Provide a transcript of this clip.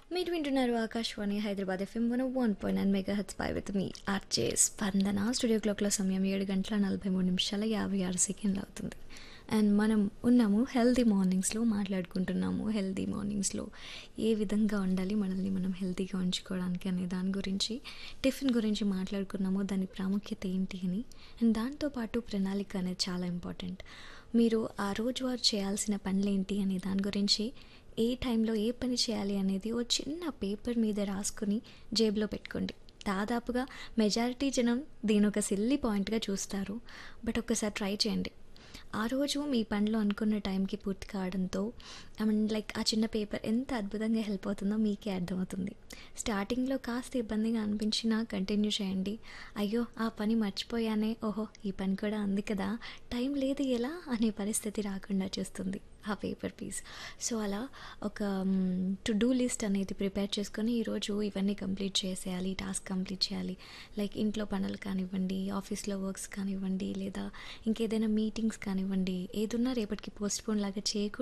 మీరు వింటున్నారు Akashvani Hyderabad FM one one point nine megahertz పై విత్ మీ ఆర్జే స్పందన స్టూడియో క్లాక్ల సమయం ఏడు గంటల నలభై మూడు నిమిషాల యాభై ఆరు సెకండ్లు అవుతుంది అండ్ మనం ఉన్నాము హెల్తీ మార్నింగ్స్లో మాట్లాడుకుంటున్నాము హెల్తీ మార్నింగ్స్లో ఏ విధంగా ఉండాలి మనల్ని మనం హెల్తీగా ఉంచుకోవడానికి అనే దాని గురించి టిఫిన్ గురించి మాట్లాడుకున్నాము దాని ప్రాముఖ్యత ఏంటి అని అండ్ దాంతోపాటు ప్రణాళిక అనేది చాలా ఇంపార్టెంట్ మీరు ఆ రోజువారు చేయాల్సిన పనులేంటి అనే దాని గురించి ఏ టైంలో ఏ పని చేయాలి అనేది ఓ చిన్న పేపర్ మీద రాసుకుని జేబులో పెట్టుకోండి దాదాపుగా మెజారిటీ జనం దీని ఒక సిల్లీ పాయింట్గా చూస్తారు బట్ ఒకసారి ట్రై చేయండి ఆ రోజు మీ పనిలో అనుకున్న టైంకి పూర్తి కావడంతో ఐ మీన్ లైక్ ఆ చిన్న పేపర్ ఎంత అద్భుతంగా హెల్ప్ అవుతుందో మీకే అర్థమవుతుంది స్టార్టింగ్లో కాస్త ఇబ్బందిగా అనిపించినా కంటిన్యూ చేయండి అయ్యో ఆ పని మర్చిపోయానే ఓహో ఈ పని కూడా ఉంది కదా టైం లేదు ఎలా అనే పరిస్థితి రాకుండా చూస్తుంది ఆ పేపర్ పీస్ సో అలా ఒక టు డూ లిస్ట్ అనేది ప్రిపేర్ చేసుకొని ఈరోజు ఇవన్నీ కంప్లీట్ చేసేయాలి టాస్క్ కంప్లీట్ చేయాలి లైక్ ఇంట్లో పనులు కానివ్వండి ఆఫీస్లో వర్క్స్ కానివ్వండి లేదా ఇంకేదైనా మీటింగ్స్ కానివ్వండి ఏదున్నా రేపటికి పోస్ట్ పోన్ లాగా చేయకుండా